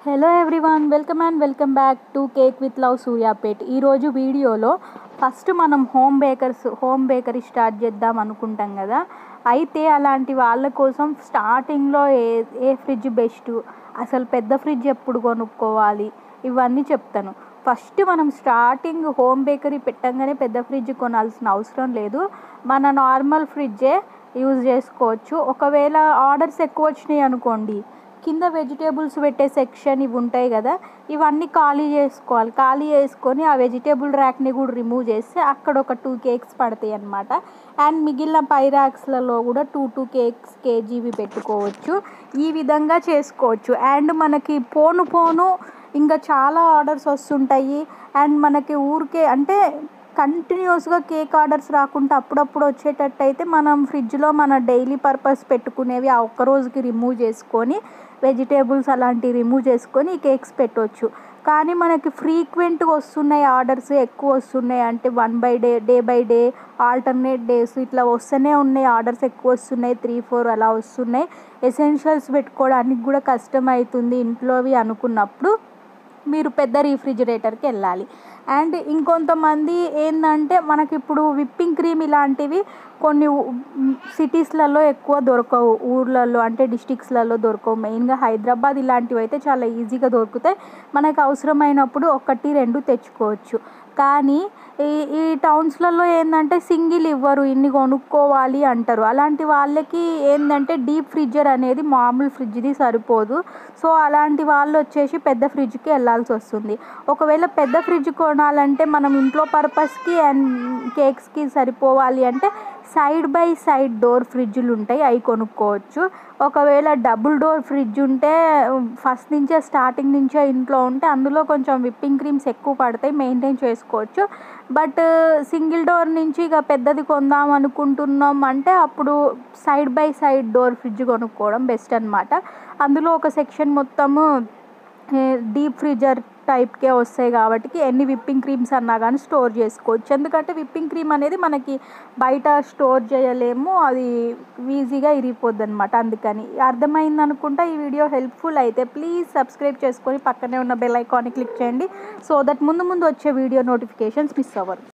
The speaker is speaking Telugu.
hello everyone welcome and welcome back to cake with love Suryapet ఈరోజు వీడియోలో ఫస్ట్ మనం home bakers home bakery start చేద్దాం అనుకుంటాం కదా అయితే అలాంటి వాళ్ళ కోసం స్టార్టింగ్లో ఏ ఏ ఫ్రిడ్జ్ బెస్ట్ అసలు పెద్ద ఫ్రిడ్జ్ ఎప్పుడు కొనుక్కోవాలి ఇవన్నీ చెప్తాను ఫస్ట్ మనం స్టార్టింగ్ హోమ్ బేకరీ పెట్టంగానే పెద్ద ఫ్రిడ్జ్ కొనాల్సిన అవసరం లేదు మన నార్మల్ ఫ్రిడ్జే యూజ్ చేసుకోవచ్చు ఒకవేళ ఆర్డర్స్ ఎక్కువ వచ్చినాయి అనుకోండి కింద వెజిటేబుల్స్ పెట్టే సెక్షన్ ఇవి ఉంటాయి కదా ఇవన్నీ ఖాళీ చేసుకోవాలి ఖాళీ చేసుకొని ఆ వెజిటేబుల్ ర్యాక్ని కూడా రిమూవ్ చేస్తే అక్కడ ఒక టూ కేక్స్ పడతాయి అన్నమాట అండ్ మిగిలిన పై ర్యాక్స్లలో కూడా టూ టూ కేక్స్ కేజీవి పెట్టుకోవచ్చు ఈ విధంగా చేసుకోవచ్చు అండ్ మనకి పోను పోను ఇంకా చాలా ఆర్డర్స్ వస్తుంటాయి అండ్ మనకి ఊరికే అంటే కంటిన్యూస్గా కేక్ ఆర్డర్స్ రాకుండా అప్పుడప్పుడు వచ్చేటట్టు అయితే మనం ఫ్రిడ్జ్లో మన డైలీ పర్పస్ పెట్టుకునేవి ఆ ఒక్క రోజుకి రిమూవ్ చేసుకొని వెజిటేబుల్స్ అలాంటివి రిమూవ్ చేసుకొని ఈ కేక్స్ పెట్టవచ్చు కానీ మనకి ఫ్రీక్వెంట్గా వస్తున్నాయి ఆర్డర్స్ ఎక్కువ వస్తున్నాయి అంటే one by day day by day alternate days ఇట్లా వస్తూనే ఉన్నాయి ఆర్డర్స్ ఎక్కువ వస్తున్నాయి త్రీ ఫోర్ అలా వస్తున్నాయి ఎసెన్షియల్స్ పెట్టుకోవడానికి కూడా కష్టం అవుతుంది ఇంట్లోవి అనుకున్నప్పుడు మీరు పెద్ద రీఫ్రిజిరేటర్కి వెళ్ళాలి అండ్ ఇంకొంతమంది ఏంటంటే మనకి ఇప్పుడు విప్పింగ్ క్రీమ్ ఇలాంటివి కొన్ని సిటీస్లలో ఎక్కువ దొరకవు ఊర్లలో అంటే డిస్టిక్స్లలో దొరకవు మెయిన్గా హైదరాబాద్ ఇలాంటివి అయితే చాలా ఈజీగా దొరుకుతాయి మనకు అవసరమైనప్పుడు ఒకటి రెండు తెచ్చుకోవచ్చు కానీ ఈ ఈ టౌన్స్లలో ఏంటంటే సింగిల్ ఇవ్వరు ఇన్ని కొనుక్కోవాలి అంటారు అలాంటి వాళ్ళకి ఏంటంటే డీప్ ఫ్రిడ్జర్ అనేది మామూలు ఫ్రిడ్జ్ది సరిపోదు సో అలాంటి వాళ్ళు వచ్చేసి పెద్ద ఫ్రిడ్జ్కి వెళ్ళాల్సి వస్తుంది ఒకవేళ పెద్ద ఫ్రిడ్జ్ కొనాలంటే మనం ఇంట్లో పర్పస్కి అండ్ కేక్స్కి సరిపోవాలి అంటే సైడ్ బై సైడ్ డోర్ ఫ్రిడ్జ్లు ఉంటాయి అవి కొనుక్కోవచ్చు ఒకవేళ డబుల్ డోర్ ఫ్రిడ్జ్ ఉంటే ఫస్ట్ నుంచే స్టార్టింగ్ నుంచే ఇంట్లో ఉంటే అందులో కొంచెం విప్పింగ్ క్రీమ్స్ ఎక్కువ పడతాయి మెయింటైన్ చేసుకోవచ్చు బట్ సింగిల్ డోర్ నుంచి ఇక పెద్దది కొందాం అనుకుంటున్నాం అంటే అప్పుడు side by side door fridge కొనుక్కోవడం బెస్ట్ అనమాట అందులో ఒక సెక్షన్ మొత్తము డీప్ ఫ్రిడ్జర్ టైప్కే వస్తాయి కాబట్టి ఎన్ని విప్పింగ్ క్రీమ్స్ అన్నా కానీ స్టోర్ చేసుకోవచ్చు ఎందుకంటే విప్పింగ్ క్రీమ్ అనేది మనకి బయట స్టోర్ చేయలేము అది ఈజీగా ఇరిగిపోద్ది అనమాట అందుకని అర్థమైంది అనుకుంటా ఈ వీడియో హెల్ప్ఫుల్ అయితే ప్లీజ్ సబ్స్క్రైబ్ చేసుకొని పక్కనే ఉన్న బెల్ ఐకాన్ని క్లిక్ చేయండి సో దట్ ముందు ముందు వచ్చే వీడియో నోటిఫికేషన్స్ మిస్ అవ్వరు